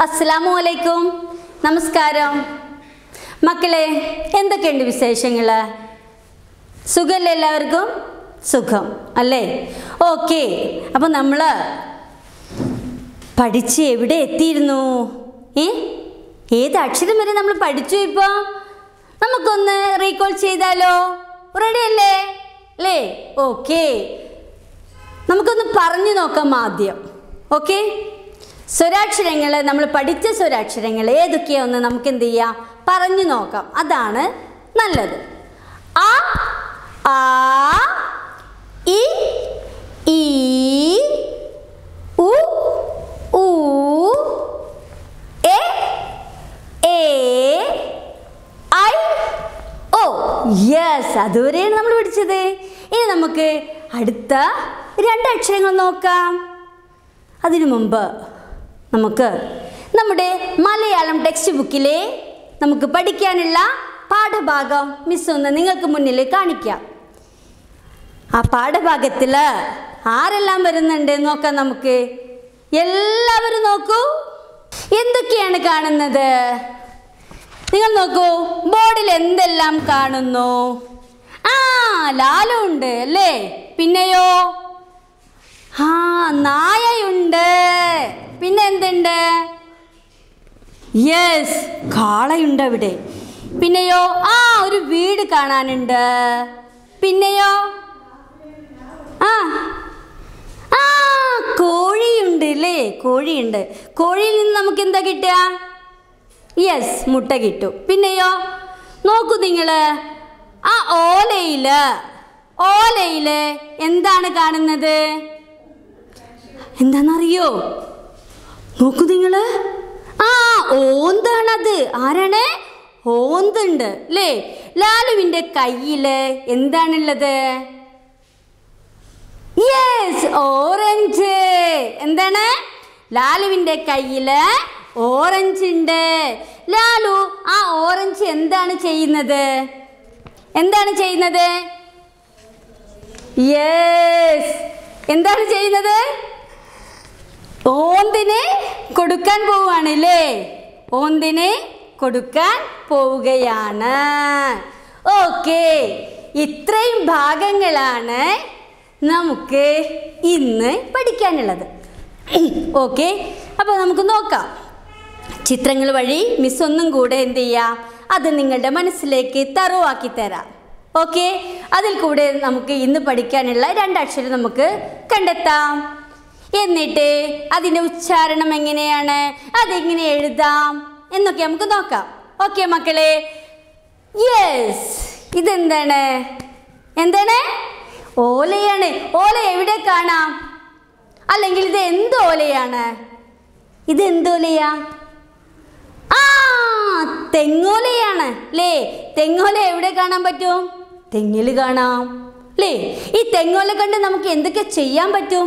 അസ്സലാമു അലൈക്കും നമസ്കാരം മക്കളെ എന്തൊക്കെയുണ്ട് വിശേഷങ്ങൾ സുഖമല്ലേ എല്ലാവർക്കും സുഖം അല്ലേ ഓക്കെ അപ്പോൾ നമ്മൾ പഠിച്ച് എവിടെ എത്തിയിരുന്നു ഏ ഏത് അക്ഷരം വരെ നമ്മൾ പഠിച്ചു ഇപ്പോൾ നമുക്കൊന്ന് റീകോൾ ചെയ്താലോ റെഡി അല്ലേ അല്ലേ ഓക്കെ നമുക്കൊന്ന് പറഞ്ഞു നോക്കാം ആദ്യം ഓക്കെ സ്വരാക്ഷരങ്ങൾ നമ്മൾ പഠിച്ച സ്വരാക്ഷരങ്ങൾ ഏതൊക്കെയാണെന്ന് നമുക്ക് എന്ത് ചെയ്യാം പറഞ്ഞു നോക്കാം അതാണ് നല്ലത് ആ ആ ഇ ഈ ഉ ഊ എ ഏ ഐ ഓ യെസ് അതുവരെയാണ് നമ്മൾ പഠിച്ചത് ഇനി നമുക്ക് അടുത്ത രണ്ട് അക്ഷരങ്ങൾ നോക്കാം അതിനു മുമ്പ് നമുക്ക് നമ്മുടെ മലയാളം ടെക്സ്റ്റ് ബുക്കിലെ നമുക്ക് പഠിക്കാനുള്ള പാഠഭാഗം മിസ് ഒന്ന് നിങ്ങൾക്ക് മുന്നിൽ കാണിക്കാം ആ പാഠഭാഗത്തിൽ ആരെല്ലാം വരുന്നുണ്ട് നോക്കാം നമുക്ക് എല്ലാവരും നോക്കൂ എന്തൊക്കെയാണ് കാണുന്നത് നിങ്ങൾ നോക്കൂ ബോർഡിൽ എന്തെല്ലാം കാണുന്നു ആ ലാലു ഉണ്ട് അല്ലേ പിന്നെയോ ആ നായയുണ്ട് പിന്നെ എന്തുണ്ട് യെസ് കാളയുണ്ട് അവിടെ പിന്നെയോ ആ ഒരു വീട് കാണാനുണ്ട് പിന്നെയോ ആ ആ കോഴിയുണ്ട് അല്ലേ കോഴിയുണ്ട് കോഴിയിൽ നിന്ന് നമുക്ക് എന്താ കിട്ടുക യെസ് മുട്ട കിട്ടും പിന്നെയോ നോക്കൂ നിങ്ങൾ ആ ഓലയിൽ ഓലയിൽ എന്താണ് കാണുന്നത് എന്താണെന്നറിയോ നോക്കൂ നിങ്ങൾ ആ ഓന്താണത് ആരാണ് ഓന്തുണ്ട് അല്ലേ ലാലുവിൻ്റെ കയ്യിൽ എന്താണുള്ളത് യെസ് ഓറഞ്ച് എന്താണ് ലാലുവിൻ്റെ കയ്യിൽ ഓറഞ്ച് ഉണ്ട് ലാലു ആ ഓറഞ്ച് എന്താണ് ചെയ്യുന്നത് എന്താണ് ചെയ്യുന്നത് യെസ് എന്താണ് ചെയ്യുന്നത് ഓന്തിന് കൊടുക്കാൻ പോവുകയാണ് അല്ലേ ഓന്തിന് കൊടുക്കാൻ പോവുകയാണ് ഓക്കെ ഇത്രയും ഭാഗങ്ങളാണ് നമുക്ക് ഇന്ന് പഠിക്കാനുള്ളത് ഓക്കെ അപ്പോൾ നമുക്ക് നോക്കാം ചിത്രങ്ങൾ വഴി മിസ് ഒന്നും കൂടെ എന്ത് ചെയ്യാം അത് നിങ്ങളുടെ മനസ്സിലേക്ക് തറവാക്കി തരാം ഓക്കെ അതിൽ കൂടെ നമുക്ക് ഇന്ന് പഠിക്കാനുള്ള രണ്ടക്ഷരം നമുക്ക് കണ്ടെത്താം എന്നിട്ട് അതിൻ്റെ ഉച്ചാരണം എങ്ങനെയാണ് അതെങ്ങനെ എഴുതാം എന്നൊക്കെ നമുക്ക് നോക്കാം ഓക്കെ മക്കളെ യെസ് ഇതെന്താണ് എന്താണ് ഓലയാണ് ഓല എവിടെ കാണാം അല്ലെങ്കിൽ ഇത് എന്ത് ഓലയാണ് ഇത് എന്തോലയാ ആ തെങ്ങോലയാണ് അല്ലേ തെങ്ങോല എവിടെ കാണാൻ പറ്റും തെങ്ങിൽ കാണാം അല്ലേ ഈ തെങ്ങോല കണ്ട് നമുക്ക് എന്തൊക്കെ ചെയ്യാൻ പറ്റും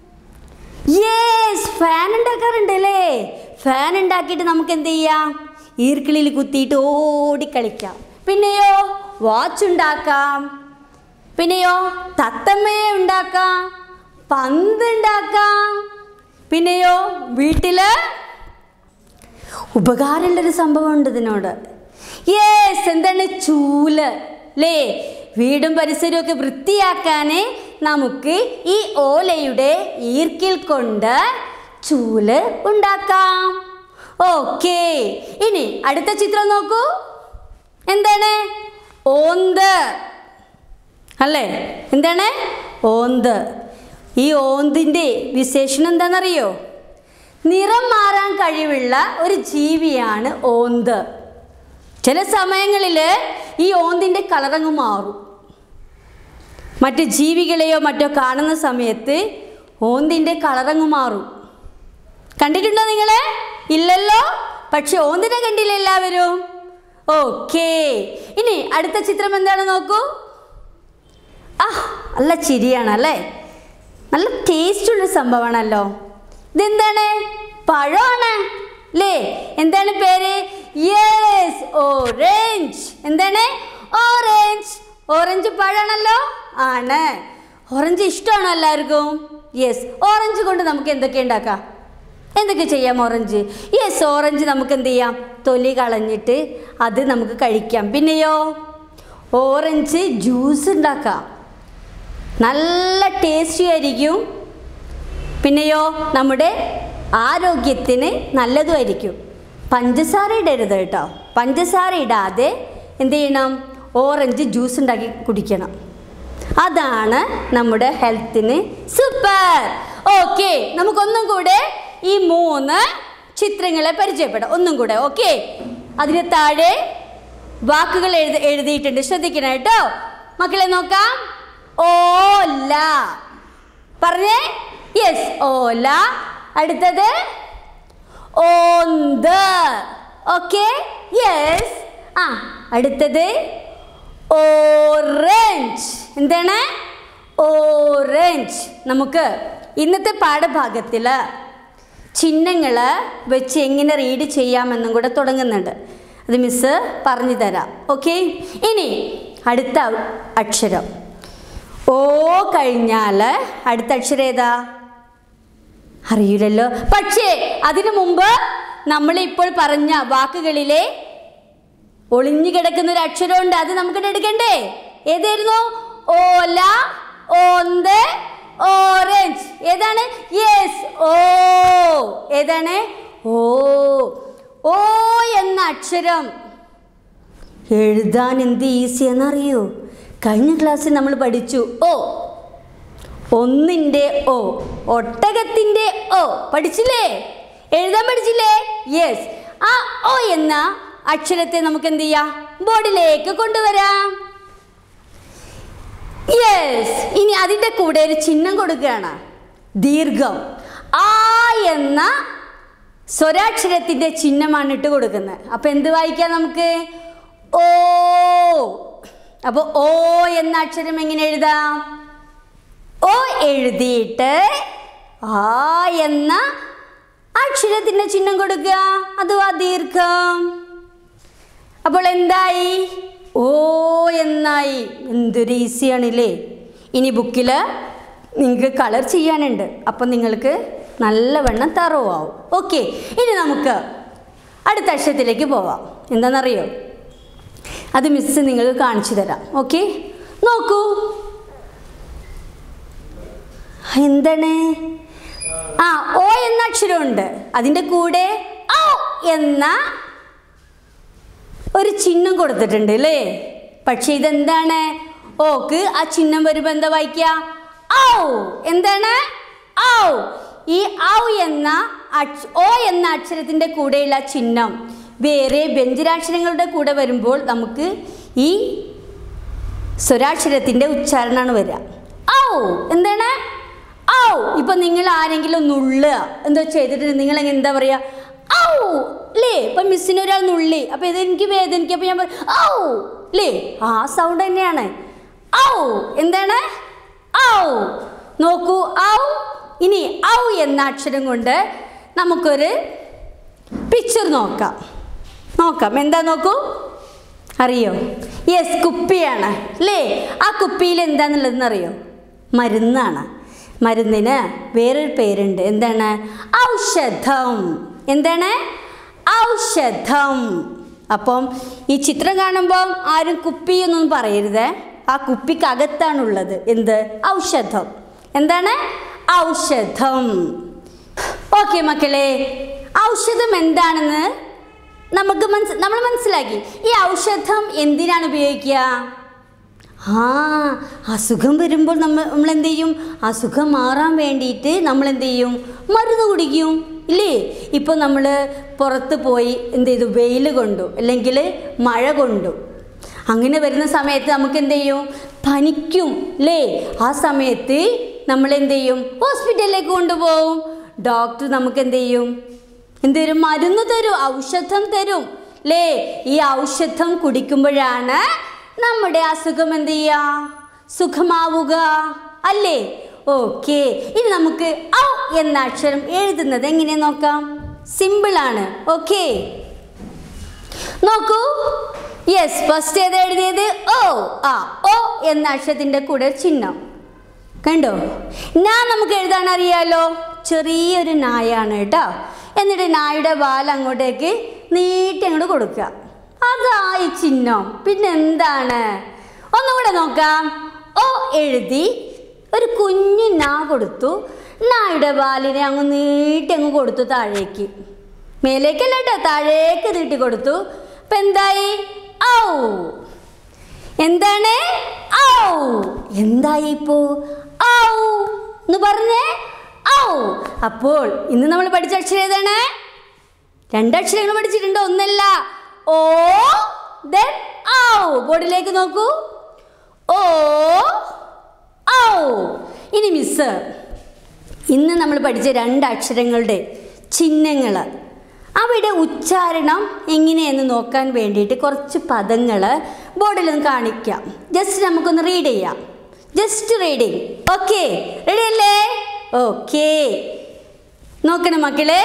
യേസ് ഫാൻ ഉണ്ടാക്കാറുണ്ട് അല്ലേ ഫാൻ ഉണ്ടാക്കിയിട്ട് നമുക്ക് എന്ത് ചെയ്യാം ഈർക്കിളിൽ കുത്തിയിട്ട് ഓടിക്കളിക്കാം പിന്നെയോ വാച്ച് ഉണ്ടാക്കാം പിന്നെയോ തത്തമ്മയെ ഉണ്ടാക്കാം പന്ത് ഉണ്ടാക്കാം പിന്നെയോ വീട്ടില് ഉപകാരമുള്ളൊരു സംഭവമുണ്ട് ഇതിനോട് യേസ് എന്താണ് ചൂല് അല്ലേ വീടും പരിസരവും ഒക്കെ വൃത്തിയാക്കാൻ നമുക്ക് ഈ ഓലയുടെ ഈർക്കിൽ കൊണ്ട് ചൂല് ഉണ്ടാക്കാം ഓക്കെ ഇനി അടുത്ത ചിത്രം നോക്കൂ എന്താണ് ഓന്ത് അല്ലേ എന്താണ് ഓന്ത് ഈ ഓന്തിൻ്റെ വിശേഷണം എന്താണെന്നറിയോ നിറം മാറാൻ കഴിവുള്ള ഒരു ജീവിയാണ് ഓന്ത് ചില സമയങ്ങളിൽ ഈ ഓന്തിൻ്റെ കളറങ്ങ് മാറും മറ്റ് ജീവികളെയോ മറ്റോ കാണുന്ന സമയത്ത് ഓന്തിൻ്റെ കളറങ്ങ് മാറും കണ്ടിട്ടുണ്ടോ നിങ്ങൾ ഇല്ലല്ലോ പക്ഷെ ഓന്തിനെ കണ്ടില്ല എല്ലാവരും ഓക്കേ ഇനി അടുത്ത ചിത്രം എന്താണ് നോക്കൂ ആ നല്ല ചിരിയാണ് അല്ലേ നല്ല ടേസ്റ്റുള്ള സംഭവമാണല്ലോ ഇതെന്താണ് പഴമാണ് അല്ലേ എന്താണ് പേര് യെസ് ഓറഞ്ച് എന്താണ് ഓറഞ്ച് ഓറഞ്ച് പഴമാണല്ലോ ആണ് ഓറഞ്ച് ഇഷ്ടമാണോ എല്ലാവർക്കും യെസ് ഓറഞ്ച് കൊണ്ട് നമുക്ക് എന്തൊക്കെ ഉണ്ടാക്കാം എന്തൊക്കെ ചെയ്യാം ഓറഞ്ച് യെസ് ഓറഞ്ച് നമുക്ക് എന്ത് ചെയ്യാം തൊലി കളഞ്ഞിട്ട് അത് നമുക്ക് കഴിക്കാം പിന്നെയോ ഓറഞ്ച് ജ്യൂസ് ഉണ്ടാക്കാം നല്ല ടേസ്റ്റി ആയിരിക്കും പിന്നെയോ നമ്മുടെ ആരോഗ്യത്തിന് നല്ലതുമായിരിക്കും പഞ്ചസാര ഇടരുത് കേട്ടോ പഞ്ചസാര ഇടാതെ എന്ത് ചെയ്യണം ഓറഞ്ച് ജ്യൂസ് ഉണ്ടാക്കി കുടിക്കണം അതാണ് നമ്മുടെ ഹെൽത്തിന് സൂപ്പർ ഓക്കെ നമുക്കൊന്നും കൂടെ ഈ മൂന്ന് ചിത്രങ്ങളെ പരിചയപ്പെടാം ഒന്നും കൂടെ ഓക്കെ അതിന് താഴെ വാക്കുകൾ എഴുതി എഴുതിയിട്ടുണ്ട് ശ്രദ്ധിക്കണം കേട്ടോ മക്കളെ നോക്കാം ഓല പറഞ്ഞേ യെസ് ഓല അടുത്തത് ഓന്ത് ഓക്കെ യെസ് ആ അടുത്തത് ഓറഞ്ച് എന്താണ് ഓറഞ്ച് നമുക്ക് ഇന്നത്തെ പാഠഭാഗത്തിൽ ചിഹ്നങ്ങൾ വെച്ച് എങ്ങനെ റീഡ് ചെയ്യാമെന്നും കൂടെ തുടങ്ങുന്നുണ്ട് അത് മിസ്സ് പറഞ്ഞു തരാം ഓക്കെ ഇനി അടുത്ത അക്ഷരം ഓ കഴിഞ്ഞാൽ അടുത്ത അക്ഷരം ഏതാ അറിയില്ലല്ലോ പക്ഷേ അതിനു മുമ്പ് നമ്മളിപ്പോൾ പറഞ്ഞ വാക്കുകളിലെ ഒളിഞ്ഞു കിടക്കുന്ന ഒരു അക്ഷരമുണ്ട് അത് നമുക്ക് എടുക്കണ്ടേ ഏതായിരുന്നു ഓല ഓന്ത് ഓറഞ്ച് ഏതാണ് യെസ് ഓ ഏതാണ് ഓ ഓ എന്ന അക്ഷരം എഴുതാൻ എന്ത് ഈസി എന്നറിയോ കഴിഞ്ഞ ക്ലാസ്സിൽ നമ്മൾ പഠിച്ചു ഓ ഒന്നിൻ്റെ ഓ ഒട്ടകത്തിൻ്റെ ഓ പഠിച്ചില്ലേ എഴുതാൻ പഠിച്ചില്ലേ യെസ് ആ ഓ എന്ന അക്ഷരത്തെ നമുക്ക് എന്ത് ചെയ്യാം ബോർഡിലേക്ക് കൊണ്ടുവരാം യെസ് ഇനി അതിൻ്റെ കൂടെ ഒരു ചിഹ്നം കൊടുക്കുകയാണ് ദീർഘം ആ എന്ന സ്വരാക്ഷരത്തിൻ്റെ ചിഹ്നമാണ് ഇട്ട് കൊടുക്കുന്നത് അപ്പം എന്ത് വായിക്കാം നമുക്ക് ഓ അപ്പോൾ ഓ എന്ന അക്ഷരം എങ്ങനെ എഴുതാം ഓ എഴുതിയിട്ട് ആ എന്ന അക്ഷരത്തിൻ്റെ ചിഹ്നം കൊടുക്കുക അഥവാ ദീർഘം അപ്പോൾ എന്തായി ഓ എന്നായി എന്തൊരു ഈസിയാണില്ലേ ഇനി ബുക്കിൽ നിങ്ങൾക്ക് കളർ ചെയ്യാനുണ്ട് അപ്പം നിങ്ങൾക്ക് നല്ലവണ്ണം തറവാവും ഓക്കെ ഇനി നമുക്ക് അടുത്ത അക്ഷരത്തിലേക്ക് പോവാം എന്താണെന്നറിയോ അത് മിസ്സ് നിങ്ങൾക്ക് കാണിച്ചു തരാം ഓക്കെ നോക്കൂ എന്താണ് ആ ഓ എന്ന അക്ഷരമുണ്ട് അതിൻ്റെ കൂടെ ഔ എന്ന ഒരു ചിഹ്നം കൊടുത്തിട്ടുണ്ട് അല്ലേ പക്ഷെ ഇതെന്താണ് ഓക്ക് ആ ചിഹ്നം വരുമ്പോൾ എന്താ വായിക്കുക ഔ എന്താണ് ഔ ഈ ഔ എന്ന അക്ഷ ഓ എന്ന അക്ഷരത്തിൻ്റെ കൂടെയുള്ള ചിഹ്നം വേറെ വ്യഞ്ജനാക്ഷരങ്ങളുടെ കൂടെ വരുമ്പോൾ നമുക്ക് ഈ സ്വരാക്ഷരത്തിൻ്റെ ഉച്ചാരണമാണ് വരിക ഔ എന്താണ് ഔ ഇപ്പം നിങ്ങൾ ആരെങ്കിലും നുള്ളുക എന്തോ ചെയ്തിട്ട് നിങ്ങൾ എന്താ പറയുക ഔ അല്ലേ ഇപ്പം മിസ്സിന് ഒരാൾ നുള്ളി അപ്പം ഇത് എനിക്ക് വേദനിക്കും അപ്പം ഞാൻ പറയും ഔ അല്ലേ ആ സൗണ്ട് തന്നെയാണ് ഔ എന്താണ് ഔ നോക്കൂ ഔ ഇനി ഔ എന്ന അക്ഷരം കൊണ്ട് നമുക്കൊരു പിക്ചർ നോക്കാം നോക്കാം എന്താ നോക്കൂ അറിയോ യെസ് കുപ്പിയാണ് അല്ലേ ആ കുപ്പിയിൽ എന്താന്നുള്ളതെന്ന് അറിയോ മരുന്നാണ് മരുന്നിന് വേറൊരു പേരുണ്ട് എന്താണ് ഔഷധം എന്താണ് ഔഷധം അപ്പം ഈ ചിത്രം കാണുമ്പോൾ ആരും കുപ്പി എന്നൊന്നും പറയരുത് ആ കുപ്പിക്കകത്താണുള്ളത് എന്ത് ഔഷധം എന്താണ് ഔഷധം ഓക്കെ മക്കളെ ഔഷധം എന്താണെന്ന് നമുക്ക് മനസ് നമ്മൾ മനസ്സിലാക്കി ഈ ഔഷധം എന്തിനാണ് ഉപയോഗിക്കുക ആ അസുഖം വരുമ്പോൾ നമ്മൾ നമ്മൾ എന്ത് ചെയ്യും അസുഖം മാറാൻ വേണ്ടിയിട്ട് നമ്മൾ എന്ത് ചെയ്യും മരുന്ന് കുടിക്കും ഇല്ലേ ഇപ്പോൾ നമ്മൾ പുറത്ത് പോയി എന്ത് ചെയ്തു വെയിൽ കൊണ്ടു അല്ലെങ്കിൽ മഴ കൊണ്ടു അങ്ങനെ വരുന്ന സമയത്ത് നമുക്ക് എന്ത് ചെയ്യും പനിക്കും അല്ലേ ആ സമയത്ത് നമ്മൾ എന്ത് ചെയ്യും ഹോസ്പിറ്റലിലേക്ക് കൊണ്ടുപോകും ഡോക്ടർ നമുക്ക് എന്ത് ചെയ്യും എന്ത് തരും മരുന്ന് തരും ഔഷധം തരും അല്ലേ ഈ ഔഷധം കുടിക്കുമ്പോഴാണ് നമ്മുടെ അസുഖം എന്ത് ചെയ്യുക സുഖമാവുക അല്ലേ ഓക്കെ ഇനി നമുക്ക് ഔ എന്ന അക്ഷരം എഴുതുന്നത് എങ്ങനെ നോക്കാം സിമ്പിളാണ് ഓക്കെ നോക്കൂ യെസ് ഫസ്റ്റ് ഏത് എഴുതിയത് ഓ ആ ഓ എന്ന അക്ഷരത്തിൻ്റെ കൂടെ ചിഹ്നം കണ്ടോ ഞാൻ നമുക്ക് എഴുതാൻ അറിയാലോ ചെറിയൊരു നായാണ് കേട്ടോ എന്നിട്ട് നായുടെ വാൽ അങ്ങോട്ടേക്ക് നീട്ടി അങ്ങോട്ട് കൊടുക്കുക അതായി ചിഹ്നം പിന്നെ എന്താണ് ഒന്നുകൂടെ നോക്കാം ഓ എഴുതി ഒരു കുഞ്ഞു നാ കൊടുത്തു നായുടെ വാലിനെ അങ്ങ് നീട്ടി അങ്ങ് കൊടുത്തു താഴേക്ക് മേലേക്കല്ല കേട്ടോ താഴേക്ക് നീട്ടി കൊടുത്തു അപ്പൊ എന്തായി ഔ എന്താണ് ഔ എന്തായി ഇപ്പോ ഔ എന്ന് പറഞ്ഞേ ഔ അപ്പോൾ ഇന്ന് നമ്മൾ പഠിച്ച അക്ഷരം ഏതാണ് രണ്ടക്ഷരങ്ങൾ പഠിച്ചിട്ടുണ്ട് ഒന്നല്ല ഓ ദെൻ ഔ ബോർഡിലേക്ക് നോക്കൂ ഓ ഔ ഇനി മിസ് ഇന്ന് നമ്മൾ പഠിച്ച രണ്ട് അക്ഷരങ്ങളുടെ ചിഹ്നങ്ങൾ അവയുടെ ഉച്ചാരണം എങ്ങനെയെന്ന് നോക്കാൻ വേണ്ടിയിട്ട് കുറച്ച് പദങ്ങൾ ബോർഡിൽ ഒന്ന് കാണിക്കാം ജസ്റ്റ് നമുക്കൊന്ന് റീഡ് ചെയ്യാം ജസ്റ്റ് റീഡിങ് ഓക്കെ റെഡി അല്ലേ ഓക്കെ നോക്കണം മക്കളെ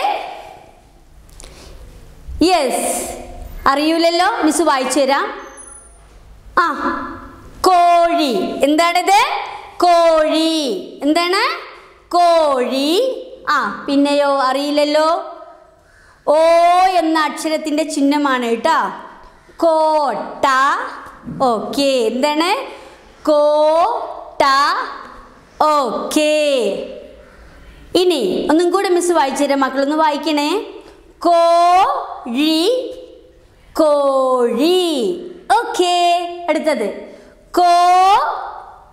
യെസ് അറിയൂലല്ലോ മിസ് വായിച്ചു തരാം ആ കോഴി എന്താണിത് കോഴി എന്താണ് കോഴി ആ പിന്നെയോ അറിയില്ലല്ലോ ഓ എന്ന അക്ഷരത്തിൻ്റെ ചിഹ്നമാണ് കേട്ടോ കോട്ട ഓക്കെ എന്താണ് കോട്ട ഓക്കെ ഇനി ഒന്നും കൂടെ മിസ് വായിച്ചു തരാം മക്കളൊന്ന് വായിക്കണേ കോഴി കോഴി ഓക്കെ അടുത്തത് കോട്ട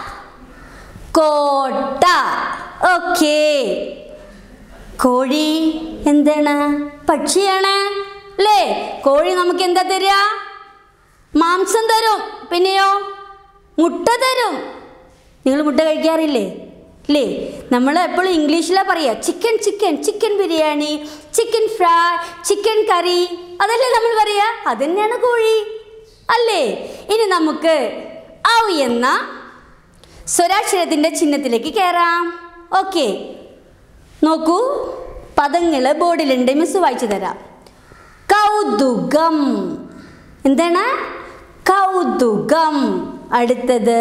കോട്ട ഓക്കെ കോഴി എന്താണ് പക്ഷിയാണ് അല്ലേ കോഴി നമുക്ക് എന്താ തരിക മാംസം തരും പിന്നെയോ മുട്ട തരും നിങ്ങൾ മുട്ട കഴിക്കാറില്ലേ ഇല്ലേ നമ്മൾ എപ്പോഴും ഇംഗ്ലീഷിലാണ് പറയുക chicken chicken chicken biryani chicken fry chicken curry അതല്ലേ നമ്മൾ പറയുക അതന്നെയാണ് കോഴി അല്ലേ ഇനി നമുക്ക് ഔ എന്ന സ്വരാക്ഷരത്തിൻ്റെ ചിഹ്നത്തിലേക്ക് കയറാം ഓക്കെ നോക്കൂ പദങ്ങൾ ബോർഡിലുണ്ട് മിസ് വായിച്ചു തരാം കൗതുകം എന്താണ് കൗതുകം അടുത്തത്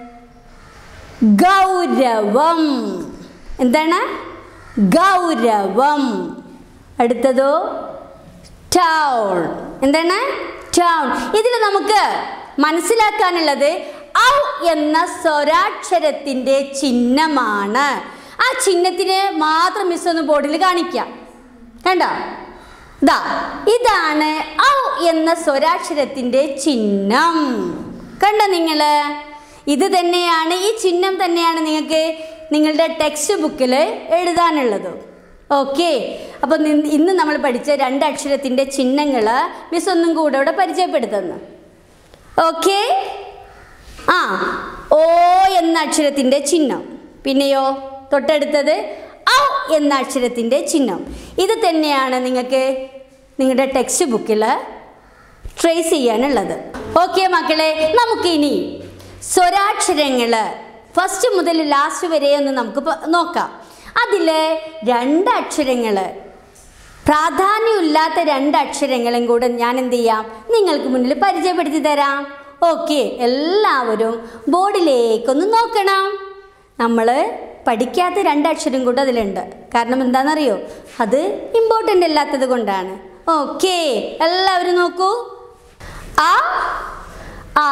ഗൗരവം എന്താണ് ഗൗരവം അടുത്തതോ ടൗൺ എന്താണ് ടൗൺ ഇതിൽ നമുക്ക് മനസ്സിലാക്കാനുള്ളത് ഔ എന്ന സ്വരാക്ഷരത്തിൻ്റെ ചിഹ്നമാണ് ആ ചിഹ്നത്തിന് മാത്രം മിസ് ഒന്ന് ബോർഡിൽ കാണിക്കാം കണ്ടോ ദാ ഇതാണ് ഔ എന്ന സ്വരാക്ഷരത്തിൻ്റെ ചിഹ്നം കണ്ടോ നിങ്ങൾ ഇത് തന്നെയാണ് ഈ ചിഹ്നം തന്നെയാണ് നിങ്ങൾക്ക് നിങ്ങളുടെ ടെക്സ്റ്റ് ബുക്കിൽ എഴുതാനുള്ളത് ഓക്കെ അപ്പോൾ ഇന്ന് നമ്മൾ പഠിച്ച രണ്ട് അക്ഷരത്തിൻ്റെ ചിഹ്നങ്ങൾ മിസ് ഒന്നും കൂടെ ഇവിടെ പരിചയപ്പെടുത്തുന്നു ഓക്കെ ആ ഓ എന്ന അക്ഷരത്തിൻ്റെ ചിഹ്നം പിന്നെയോ തൊട്ടടുത്തത് ഔ എന്ന അക്ഷരത്തിൻ്റെ ചിഹ്നം ഇത് തന്നെയാണ് നിങ്ങൾക്ക് നിങ്ങളുടെ ടെക്സ്റ്റ് ബുക്കിൽ ട്രേസ് ചെയ്യാനുള്ളത് ഓക്കെ മക്കളെ നമുക്കിനി സ്വരാക്ഷരങ്ങൾ ഫസ്റ്റ് മുതൽ ലാസ്റ്റ് വരെ ഒന്ന് നമുക്ക് പ- നോക്കാം അതിൽ രണ്ട് അക്ഷരങ്ങൾ പ്രാധാന്യമില്ലാത്ത രണ്ട് അക്ഷരങ്ങളും കൂടെ ഞാൻ എന്ത് ചെയ്യാം നിങ്ങൾക്ക് മുന്നിൽ പരിചയപ്പെടുത്തി തരാം ഓക്കെ എല്ലാവരും ബോർഡിലേക്കൊന്ന് നോക്കണം നമ്മൾ പഠിക്കാത്ത രണ്ട് അക്ഷരം കൂടെ അതിലുണ്ട് കാരണം എന്താണെന്നറിയോ അത് ഇമ്പോർട്ടൻ്റ് അല്ലാത്തത് കൊണ്ടാണ് ഓക്കെ എല്ലാവരും നോക്കൂ ആ ആ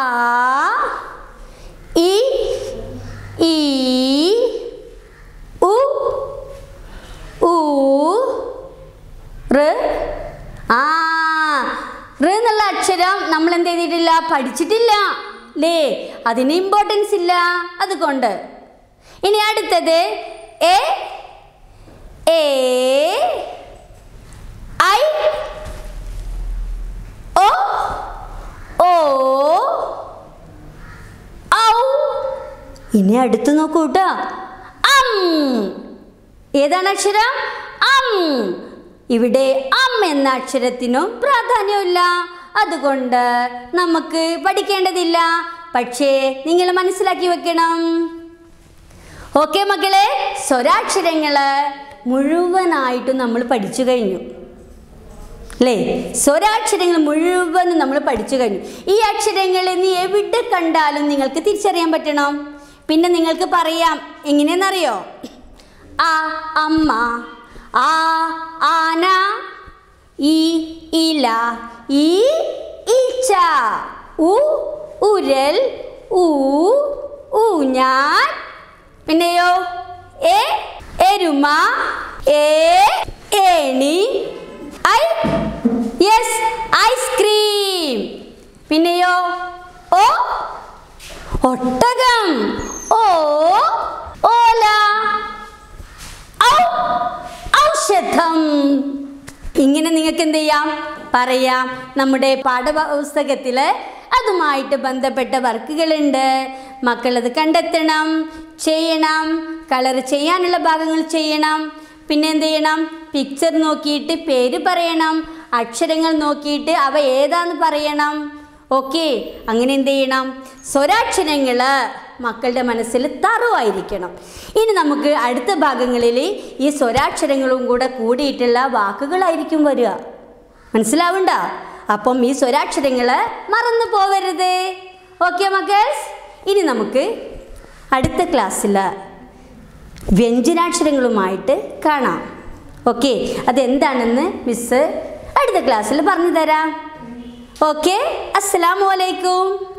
ഇ ഈ ഉ ഊ റ് ആ റ് എന്നുള്ള അക്ഷരം നമ്മൾ എന്ത് ചെയ്തിട്ടില്ല പഠിച്ചിട്ടില്ല ലേ അതിന് ഇമ്പോർട്ടൻസ് ഇല്ല അതുകൊണ്ട് ഇനി അടുത്തത് എ എ ഐ ഒ ഓ ഔ ഇനി അടുത്ത് നോക്കൂ കേട്ടോ അം ഏതാണ് അക്ഷരം അം ഇവിടെ അം എന്ന അക്ഷരത്തിനും പ്രാധാന്യമില്ല അതുകൊണ്ട് നമുക്ക് പഠിക്കേണ്ടതില്ല പക്ഷേ നിങ്ങൾ മനസ്സിലാക്കി വെക്കണം ഓക്കെ മക്കളെ സ്വരാക്ഷരങ്ങൾ മുഴുവനായിട്ടും നമ്മൾ പഠിച്ചു കഴിഞ്ഞു അല്ലേ സ്വരാക്ഷരങ്ങൾ മുഴുവനും നമ്മൾ പഠിച്ചു കഴിഞ്ഞു ഈ അക്ഷരങ്ങൾ നീ എവിടെ കണ്ടാലും നിങ്ങൾക്ക് തിരിച്ചറിയാൻ പറ്റണം പിന്നെ നിങ്ങൾക്ക് പറയാം എങ്ങനെയെന്നറിയോ ആ അമ്മ ആ ആന ഈ ഇല ഈ ഈച്ച ഉ ഉരൽ ഊ ഊഞ്ഞാൽ പിന്നെയോ എ എരുമ ഏ ഏണി ഐ യെസ് ഐസ്ക്രീം പിന്നെയോ ഓ ഒട്ടകം ഓ ഓല ഔ ഔഷധം ഇങ്ങനെ നിങ്ങൾക്ക് എന്ത് ചെയ്യാം പറയാം നമ്മുടെ പാഠപുസ്തകത്തിൽ അതുമായിട്ട് ബന്ധപ്പെട്ട വർക്കുകളുണ്ട് മക്കളത് കണ്ടെത്തണം ചെയ്യണം കളർ ചെയ്യാനുള്ള ഭാഗങ്ങൾ ചെയ്യണം പിന്നെ എന്ത് ചെയ്യണം പിക്ചർ നോക്കിയിട്ട് പേര് പറയണം അക്ഷരങ്ങൾ നോക്കിയിട്ട് അവ ഏതാന്ന് പറയണം ഓക്കെ അങ്ങനെ എന്ത് ചെയ്യണം സ്വരാക്ഷരങ്ങൾ മക്കളുടെ മനസ്സിൽ തറവായിരിക്കണം ഇനി നമുക്ക് അടുത്ത ഭാഗങ്ങളിൽ ഈ സ്വരാക്ഷരങ്ങളും കൂടെ കൂടിയിട്ടുള്ള വാക്കുകളായിരിക്കും വരിക മനസ്സിലാവണ്ട അപ്പം ഈ സ്വരാക്ഷരങ്ങൾ മറന്നു പോവരുത് ഓക്കെ മക്കൾസ് ഇനി നമുക്ക് അടുത്ത ക്ലാസ്സിൽ വ്യഞ്ജനാക്ഷരങ്ങളുമായിട്ട് കാണാം ഓക്കെ അതെന്താണെന്ന് മിസ്സ് അടുത്ത ക്ലാസ്സിൽ പറഞ്ഞു തരാം ഓക്കെ അസ്സലാമു അലൈക്കും